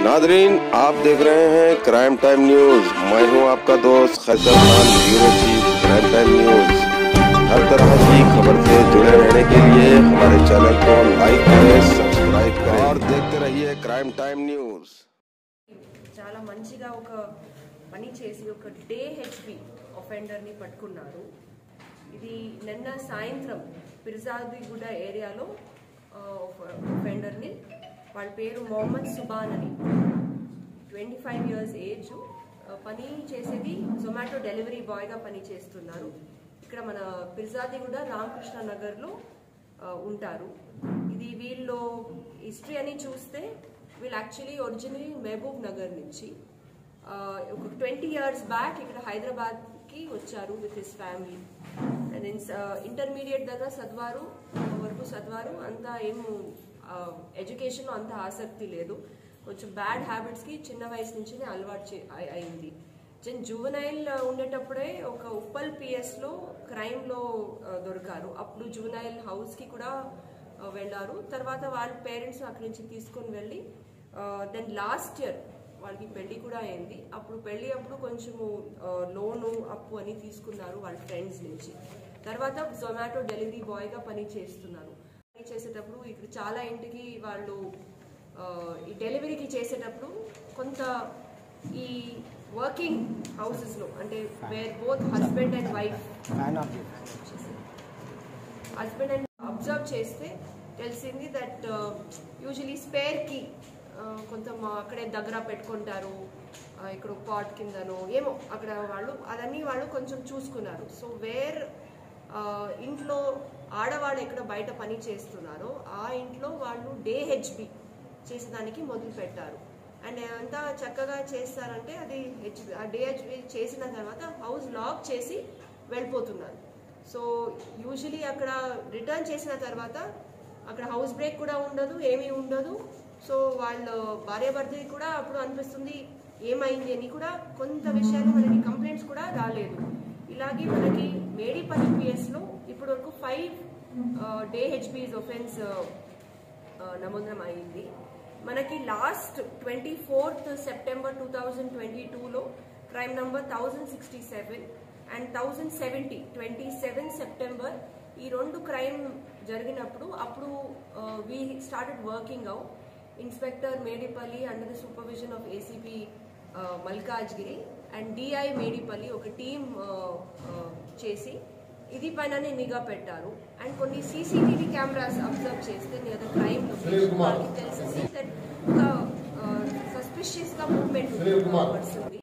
Nadreen आप देख रहे हैं क्राइम टाइम न्यूज मैं हूं आपका दोस्त Qaiser Khan bureau chief crime time news हर तरह की खबर से जुड़े रहने के लिए हमारे चैनल को लाइक करें सब्सक्राइब करें और देखते रहिए क्राइम टाइम न्यूज చాలా మంచిగా ఒక పని చేసి ఒక డే హెచ్పి ఒఫెండర్ని పట్టుకున్నారు ఇది నిన్న సాయంత్రం పిర్జాదిగూడ ఏరియాలో ఒఫెండర్ని వాళ్ళ పేరు మొహమ్మద్ సుబాన్ అని ట్వంటీ ఫైవ్ ఇయర్స్ ఏజ్ పని చేసేది జొమాటో డెలివరీ బాయ్గా పని చేస్తున్నారు ఇక్కడ మన పిర్జాదిగూడ రామకృష్ణ నగర్లో ఆ, ఉంటారు ఇది వీళ్ళు హిస్టరీ అని చూస్తే వీళ్ళు యాక్చువల్లీ ఒరిజినలీ మహబూబ్ నగర్ నుంచి ఆ, ఒక ట్వంటీ ఇయర్స్ బ్యాక్ ఇక్కడ హైదరాబాద్కి వచ్చారు with his family and intermediate దగ్గర చదివారు వరకు చదివారు అంత ఏం ఎడ్యుకేషన్ అంత ఆసక్తి లేదు కొంచెం బ్యాడ్ హ్యాబిట్స్కి చిన్న వయసు నుంచి అలవాటు చే- అయి- అయింది జన్ జువనైల్ ఉండేటప్పుడే ఒక ఉప్పల్ పిఎస్లో క్రైమ్లో దొరికారు అప్పుడు జువనైల్ హౌస్కి కూడా ఆ, వెళ్ళారు తర్వాత వాళ్ళ పేరెంట్స్ అక్కడి నుంచి తీసుకొని వెళ్ళి దెన్ లాస్ట్ ఇయర్ వాళ్ళకి పెళ్లి కూడా అయింది అప్పుడు పెళ్లి అప్పుడు కొంచెము లోను అప్పు అని తీసుకున్నారు వాళ్ళ ఫ్రెండ్స్ నుంచి తర్వాత జొమాటో డెలివరీ బాయ్గా పని చేస్తున్నారు పని చేసేటప్పుడు ఇక్కడ చాలా ఇంటికి వాళ్ళు ఆ, ఈ డెలివరీకి చేసేటప్పుడు కొంత ఈ వర్కింగ్ హౌసెస్లో అంటే where both husband and wife husband and observe చేస్తే తెలిసింది దట్ యూజువలీ స్పేర్ కి కొంత మా- అక్కడే దగ్గర పెట్టుకుంటారు ఆ, ఇక్కడ పాట్ కిందనో ఏమో అక్కడ వాళ్ళు అదన్నీ వాళ్ళు కొంచెం చూసుకున్నారు సో వేర్ ఇంట్లో ఆడవాళ్ళు ఎక్కడ బయట పని చేస్తున్నారో ఆ ఇంట్లో వాళ్ళు డే హెచ్బి చేసేదానికి మొదలు పెట్టారు అండ్ అంతా చక్కగా చేస్తారంటే అది హెచ్ ఆ డే హెచ్బి చేసిన తర్వాత హౌస్ లాక్ చేసి వెళ్ళిపోతున్నారు సో యూజువలీ అక్కడ రిటర్న్ చేసిన తర్వాత అక్కడ హౌస్ బ్రేక్ కూడా ఉండదు ఏమీ ఉండదు సో వాళ్ళ భార్యాభర్తకి కూడా అప్పుడు అనిపిస్తుంది ఏమైంది అని కూడా కొంత విషయాలు మనకి కంప్లైంట్స్ కూడా రాలేదు ఇలాగే మనకి మేడిపల్లి పిఎస్లో ఇప్పటి వరకు ఫైవ్ డే హెచ్బిస్ ఒఫెన్స్ నమోదనం అయింది మనకి last twenty fourth September two thousand twenty టూలో crime number thousand sixty seven and thousand seventy twenty seven September ఈ రెండు క్రైమ్ జరిగినప్పుడు అప్పుడు we started working out inspector Medipalli under the supervision of ACP Malkajgiri and DI Medipalli ఒక team చేసి ఇది పైననే నిఘా పెట్టారు అండ్ కొన్ని సీసీటీవీ కెమెరాస్ అబ్జర్వ్ చేస్తే లేదా క్రైమ్ వాళ్ళకి తెలిసింది that ఒక సస్పిషియస్ గా మూవ్మెంట్ పర్సన్